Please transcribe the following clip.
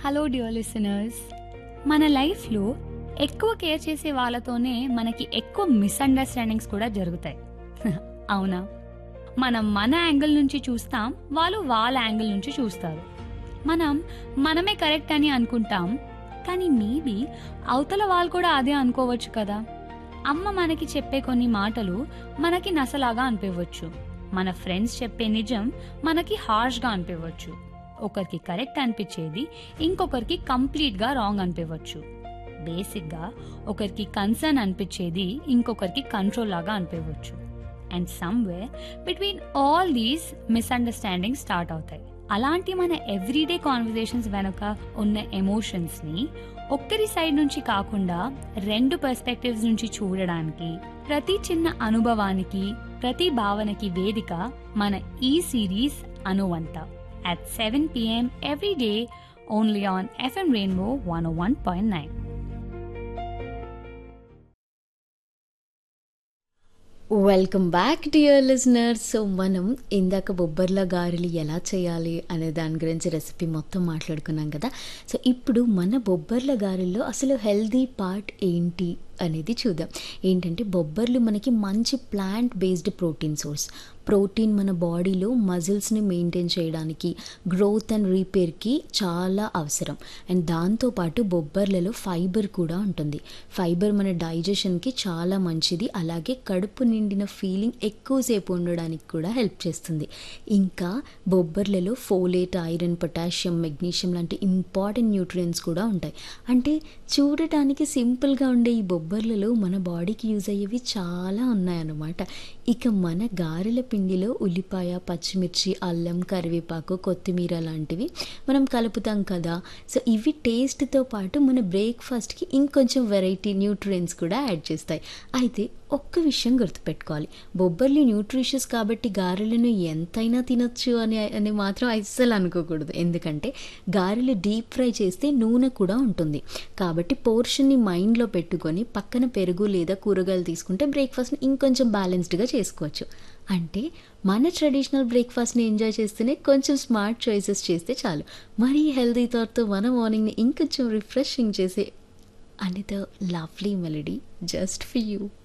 Hello dear listeners మన లైఫ్లో ఎక్కువ కేర్ చేసే వాళ్ళతోనే మనకి ఎక్కువ మిస్అండర్స్టాండింగ్స్ కూడా జరుగుతాయి అవునా మనం మన యాంగిల్ నుంచి చూస్తాం వాళ్ళు వాళ్ళ యాంగిల్ నుంచి చూస్తారు మనం మనమే కరెక్ట్ అని అనుకుంటాం కానీ మేబీ అవతల వాళ్ళు కూడా అదే అనుకోవచ్చు కదా అమ్మ మనకి చెప్పే కొన్ని మాటలు మనకి నసలాగా అనిపించవచ్చు మన ఫ్రెండ్స్ చెప్పే నిజం మనకి హార్ష్గా అనిపించవచ్చు ఒకరికి కరెక్ట్ అనిపించేది ఇంకొకరికి కంప్లీట్గా రాంగ్ అనిపించవచ్చు బేసిక్గా ఒకరికి కన్సర్న్ అనిపించేది ఇంకొకరికి కంట్రోల్ లాగా అనిపించవచ్చు and somewhere between all these misunderstanding start అవుతాయి అలాంటి మన ఎవ్రీడే కాన్వర్జేషన్స్ వెనుక ఉన్న ఎమోషన్స్ని ఒక్కరి సైడ్ నుంచి కాకుండా రెండు పర్స్పెక్టివ్స్ నుంచి చూడడానికి ప్రతి చిన్న అనుభవానికి ప్రతి భావనకి వేదిక మన ఈ సిరీస్ అనువంత at 7 p.m. every day only on FM Rainbow 101.9. Welcome back dear listeners so మనం ఇందాక బొబ్బర్ల గారెలు ఎలా చేయాలి అనే దాని గురించి రెసిపీ మొత్తం మాట్లాడుకున్నాం కదా సో ఇప్పుడు మన బొబ్బర్ల గారెల్లో అసలు హెల్దీ పార్ట్ ఏంటి అనేది చూద్దాం ఏంటంటే బొబ్బర్లు మనకి మంచి plant based protein source protein మన బాడీలో మజిల్స్ని మెయింటైన్ చేయడానికి గ్రోత్ అండ్ రీపేర్కి చాలా అవసరం అండ్ దాంతోపాటు బొబ్బర్లలో ఫైబర్ కూడా ఉంటుంది ఫైబర్ మన డైజెషన్కి చాలా మంచిది అలాగే కడుపు నిండిన ఫీలింగ్ ఎక్కువసేపు ఉండడానికి కూడా హెల్ప్ చేస్తుంది ఇంకా బొబ్బర్లలో ఫోలేట్ ఐరన్ పొటాషియం మెగ్నీషియం లాంటి ఇంపార్టెంట్ న్యూట్రియంట్స్ కూడా ఉంటాయి అంటే చూడటానికి సింపుల్గా ఉండే ఈ బొబ్బర్లలో మన బాడీకి యూజ్ అయ్యేవి చాలా ఉన్నాయన్నమాట ఇక మన గారెల పిండిలో ఉల్లిపాయ పచ్చిమిర్చి అల్లం కరివేపాకు కొత్తిమీర లాంటివి మనం కలుపుతాం కదా సో ఇవి టేస్ట్తో పాటు మన బ్రేక్ఫాస్ట్కి ఇంకొంచెం వెరైటీ న్యూట్రియంట్స్ కూడా యాడ్ చేస్తాయి అయితే ఒక్క విషయం గుర్తుపెట్టుకోవాలి బొబ్బర్లు న్యూట్రిషియస్ కాబట్టి గారెలను ఎంతైనా తినొచ్చు అని అని మాత్రం అస్సలు అనుకోకూడదు ఎందుకంటే గారెలు డీప్ ఫ్రై చేస్తే నూనె కూడా ఉంటుంది కాబట్టి పోర్షన్ని మైండ్లో పెట్టుకొని పక్కన పెరుగు లేదా కూరగాయలు తీసుకుంటే బ్రేక్ఫాస్ట్ని ఇంకొంచెం బ్యాలెన్స్డ్గా చేసుకోవచ్చు అంటే మన ట్రెడిషనల్ బ్రేక్ఫాస్ట్ని ఎంజాయ్ చేస్తేనే కొంచెం స్మార్ట్ చాయిసెస్ చేస్తే చాలు మరీ హెల్తీ థాట్తో మన మార్నింగ్ని ఇంకొంచెం రిఫ్రెషింగ్ చేసే another lovely melody just for you